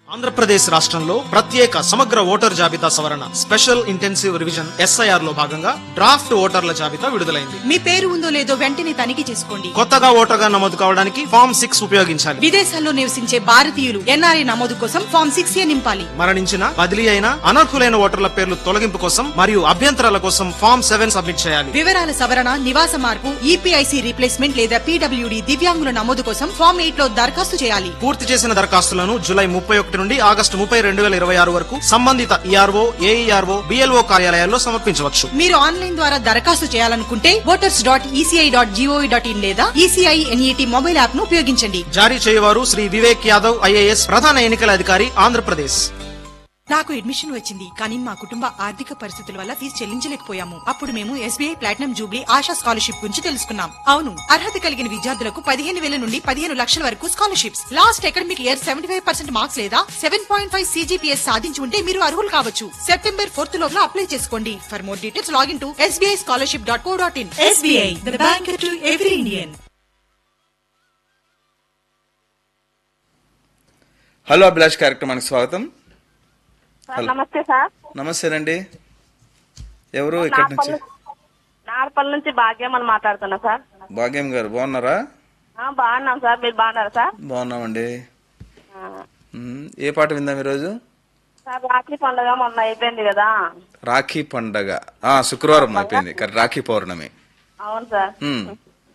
ఆంధ్రప్రదేశ్ రాష్ట్రంలో ప్రత్యేక సమగ్ర ఓటర్ జాబితా సవరణ స్పెషల్ ఇంటెన్సివ్ రివిజన్ ఎస్ఐఆర్ లో భాగంగా డ్రాఫ్ట్ ఓటర్ల జాబితా విడుదలైంది మీ పేరు ఉందో లేదో వెంటనే తనిఖీ చేసుకోండి కొత్తగా ఓటర్గా నమోదు కావడానికి ఫామ్ సిక్స్ ఉపయోగించాలి విదేశాల్లో నివసించే భారతీయులు ఎన్ఆర్ఐ నమోదు కోసం ఫామ్ సిక్స్ ఏ నింపాలి మరణించిన బదిలీ అయిన అనర్హులైన ఓటర్ల పేర్లు తొలగింపు కోసం మరియు అభ్యంతరాల కోసం ఫామ్ సెవెన్ సబ్మిట్ చేయాలి వివరాల సవరణ నివాస మార్పు ఈపీఐసి రీప్లేస్మెంట్ లేదా పీడబ్ల్యూడి దివ్యాంగుల నమోదు కోసం ఫామ్ ఎయిట్ లో దరఖాస్తు చేయాలి పూర్తి చేసిన దరఖాస్తులను జూలై ముప్పై ఒకటి నుండి ఆగస్టు ముప్పై రెండు వేల ఇరవై ఆరు వరకు సంబంధిత ఈఆర్ఓ ఏఈఆర్ఓ బిఎల్ఓ కార్యాలయాల్లో సమర్పించవచ్చు మీరు ఆన్లైన్ ద్వారా దరఖాస్తు చేయాలనుకుంటే voters dot ECI dot G O V dot in లేదా ఈసీఐ ఎన్ఈటీ మొబైల్ యాప్ ను ఉపయోగించండి జారీ చేయవారు శ్రీ వివేక్ యాదవ్ ఐఏఎస్ ప్రధాన ఎన్నికల అధికారి ఆంధ్రప్రదేశ్ నాకు అడ్మిషన్ వచ్చింది కానీ మా కుటుంబ ఆర్థిక పరిస్థితుల వల్ల ఫీజు చెల్లించలేకపోయాము అప్పుడు మేము SBI platinum jubilee Asha scholarship గురించి తెలుసుకున్నాం అవును అర్హత కలిగిన విద్యార్థులకు పదిహేను వేల నుండి పదిహేను లక్షల వరకు scholarships last academic year seventy five percent marks లేదా సెవెన్ పాయింట్ ఫైవ్ సీజీపీఎస్ సాధించి ఉంటే మీరు అర్హులు కావచ్చు సెప్టెంబర్ ఫోర్త్ లోపల అప్లై చేసుకోండి for more details login to SBI scholarship dot co dot in SBI the bank to every Indian hello Abhilash కార్యక్రమానికి స్వాగతం సార్ నమస్తే సార్ నమస్తేనండి ఎవరు ఇక్కడి నుంచి నార్పల్ నార్పల్ నుంచి భాగ్యం అని మాట్లాడుతున్నా సార్ భాగ్యం గారు బాగున్నారా ఆ, బాగున్నాం సార్ మీరు బాగున్నారా సార్ బాగున్నామండి ఆ, మ్మ్. ఏ పాట విందాం ఈరోజు సార్ రాఖీ పండుగ మొన్న అయిపోయింది కదా రాఖీ పండగ ఆ శుక్రవారం అయిపోయింది కానీ రాఖీ పౌర్ణమి అవును సార్ మ్మ్.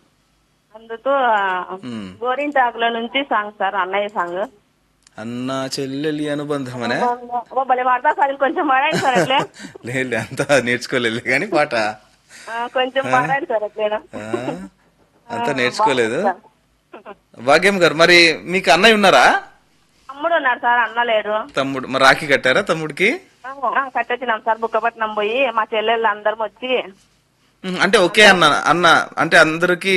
అందుకు మ్మ్. గోరింటాకుల నుంచి సాంగ్ సార్ అన్నయ్య సాంగ్ అన్న చెల్లెలి అనుబంధమనే ఓ భలే పాడతా సార్ ఇది కొంచెం పాడండి సార్ అట్లే లేదు అంతా నేర్చుకోలేదు కానీ పాట ఆ, కొంచెం పాడండి సార్ అట్లేనా ఆ, అంతా నేర్చుకోలేదు భాగ్యం గారు మరి మీకు అన్నయ్య ఉన్నారా తమ్ముడు ఉన్నాడు సార్ అన్న లేడు తమ్ముడు మరి రాఖీ కట్టారా తమ్ముడికి ఆ, ఆ, కట్టొచ్చినాం సార్ బుక్కపట్నం పోయి మా చెల్లెళ్ళు అందరం వచ్చి మ్మ్. అంటే ఒకే అన్న అన్న అంటే అందరికి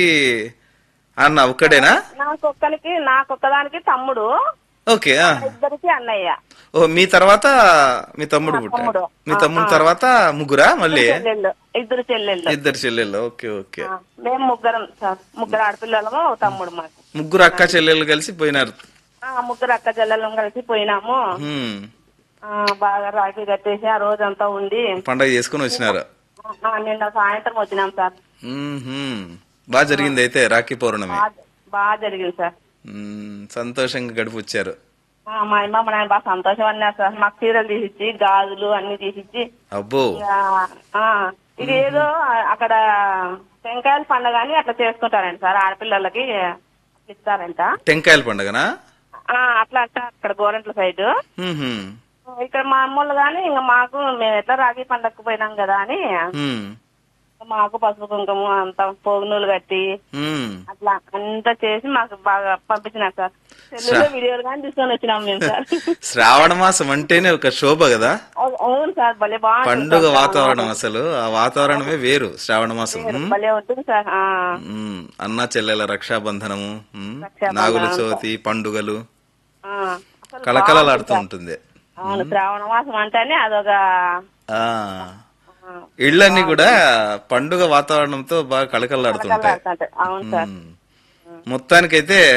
అన్న ఒక్కడేనా నాకొక్కరికి నాకొక్కదానికి తమ్ముడు ఓకే ఆ. ఇద్దరికి అన్నయ్య ఓ మీ తర్వాత మీ తమ్ముడు పుట్టాడు తమ్ముడు. మీ తమ్ముడు తర్వాత ముగ్గురా మళ్ళీ చెల్లెళ్ళు ఇద్దరు చెల్లెళ్ళు ఇద్దరు చెల్లెళ్ళు ఓకే ఓకే ఆ, మేము ముగ్గురం సార్ ముగ్గురు ఆడపిల్లలము ఓ తమ్ముడు మాకు ముగ్గురు అక్క చెల్లెళ్ళు కలిసి పోయినారు ఆ, ముగ్గురు అక్క చెల్లెళ్ళం కలిసి పోయినాము హ్మ్. ఆ, బాగా రాఖీ కట్టేసి ఆ రోజంతా ఉండి పండగ చేసుకుని వచ్చినారు ఆ, నిన్న సాయంత్రం వచ్చినాం సార్ మ్మ్, హ్మ్. బాగా జరిగింది అయితే రాఖీ పౌర్ణమి బాగా బాగా జరిగింది సార్ మ్మ్, సంతోషంగా గడిపి వచ్చారు ఆ, మా అమ్మ మా నాయన బాగా సంతోషం అన్నారు సార్ మాకు చీరలు తీసిచ్చి గాజులు అన్ని తీసిచ్చి అబ్బో ఇక, ఆ, ఇది ఏదో అక్కడ టెంకాయల పండుగ అని అట్లా చేసుకుంటారంట సార్ ఆడపిల్లలకి ఇస్తారంట టెంకాయల పండగనా ఆ, అట్లా అట్లా అక్కడ గోరంట్ల సైడ్ హ్మ్, హ్మ్. ఇక్కడ మా అమ్మోళ్ళు గాని ఇంకా మాకు మేము ఎట్లా రాగి పండగకు పోయినాం కదా అని హ్మ్. మాకు పసుపు కుంకుమ అంత పోగునూలు కట్టి హ్మ్. అట్లా అంతా చేసి మాకు బాగా పంపించినారు సార్ సెల్లులో వీడియోలు కానీ తీసుకొని వచ్చినాం మేము సార్ శ్రావణ మాసం అంటేనే ఒక శోభ కదా అవు- అవును సార్ భలే బాగుంటుంది పండుగ సార్. వాతావరణం అసలు ఆ వాతావరణమే వేరు శ్రావణ మాసం హ్మ్. భలే ఉంటుంది సార్ ఆ, మ్మ్. అన్న చెల్లెల రక్షాబంధనము మ్మ్. రక్షాబంధనం నాగుల చవితి పండుగలు ఆ. అసలు కళకళలాడుతూ ఉంటుంది అవును శ్రావణ మాసం అంటేనే అదొక ఆ ఆ, ఇళ్ళన్నీ కూడా పండుగ వాతావరణంతో బాగా కళకళలాడుతుంటాయి కళకళలాడుతుంటాయి. అవును సార్ మ్మ్. మొత్తానికైతే